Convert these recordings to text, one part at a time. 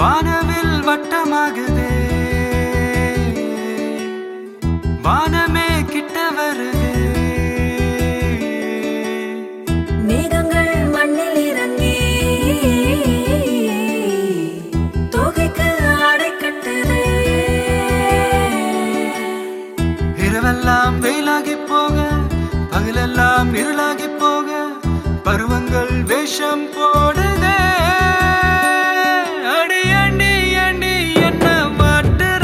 வானவில் வட்டமாகுதே வானமே கிட்ட வருதே மேகங்கள் மண்ணில் இறங்கி தோகைக்கு ஆடை கட்டுதே இரவெல்லாம் வெயிலாகி போக பகலெல்லாம் இருளாகி போக பருவங்கள் வேஷம் போடுதே அடி அண்டி அண்டி என்ன மாட்டுற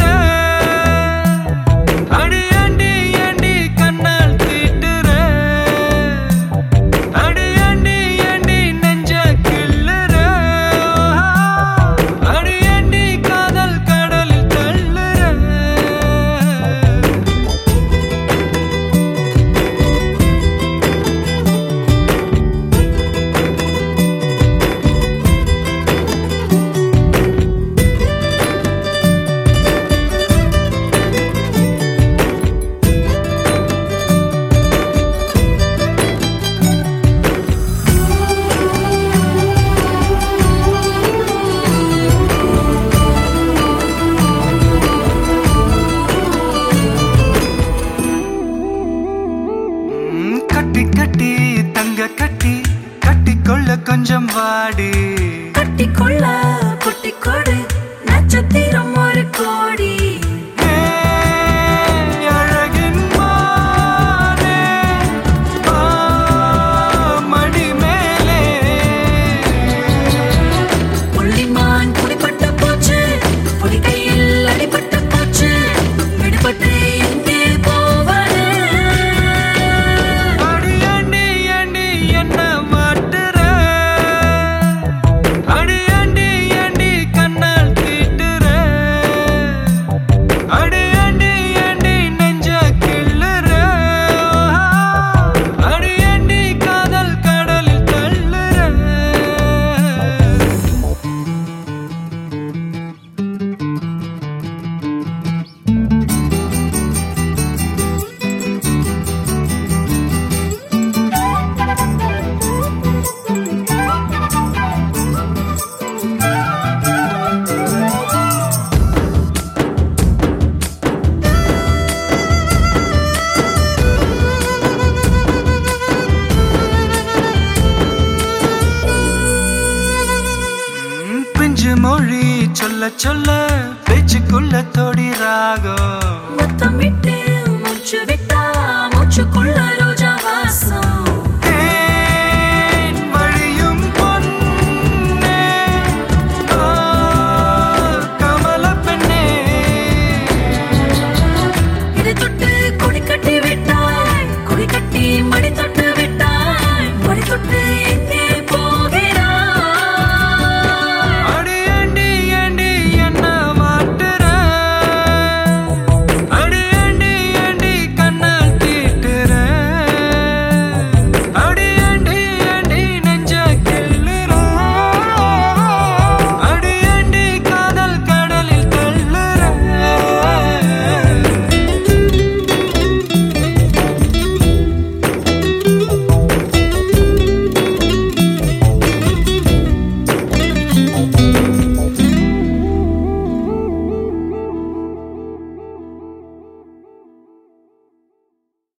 அடி அண்டி அண்டி கண்ணால் தீட்டுற அடி அண்டி அண்டி நெஞ்ச கிள்ளுற அடி அண்டி காதல் கடலில் தள்ளுற ம், கட்டி கட்டி தங்க கட்டி கட்டிக்கொள்ள கொஞ்சம் வாடி கட்டிக்கொள்ள குட்டிக்கொடு நட்சத்திரம் ஒரு கோடி ஏ, அழகின் மானே, மடி மேலே புள்ளிமான் குடிப்பட்ட போச்சு பொடி கையில் அடிபட்ட போச்சு விடுபட்டு எங்கே போவது அடி அண்டி அண்டி என்ன மாட்டுற அடி அண்டி அண்டி கண்ணால் தீட்டுற அடி அண்டி அண்டி நெஞ்ச கிள்ளுற அடி அண்டி காதல் கடலில் தள்ளுற ம், பிஞ்சு மொழி சொல்ல சொல்ல பேச்சுக்குள்ள தொடி ராகம் முத்தமிட்டு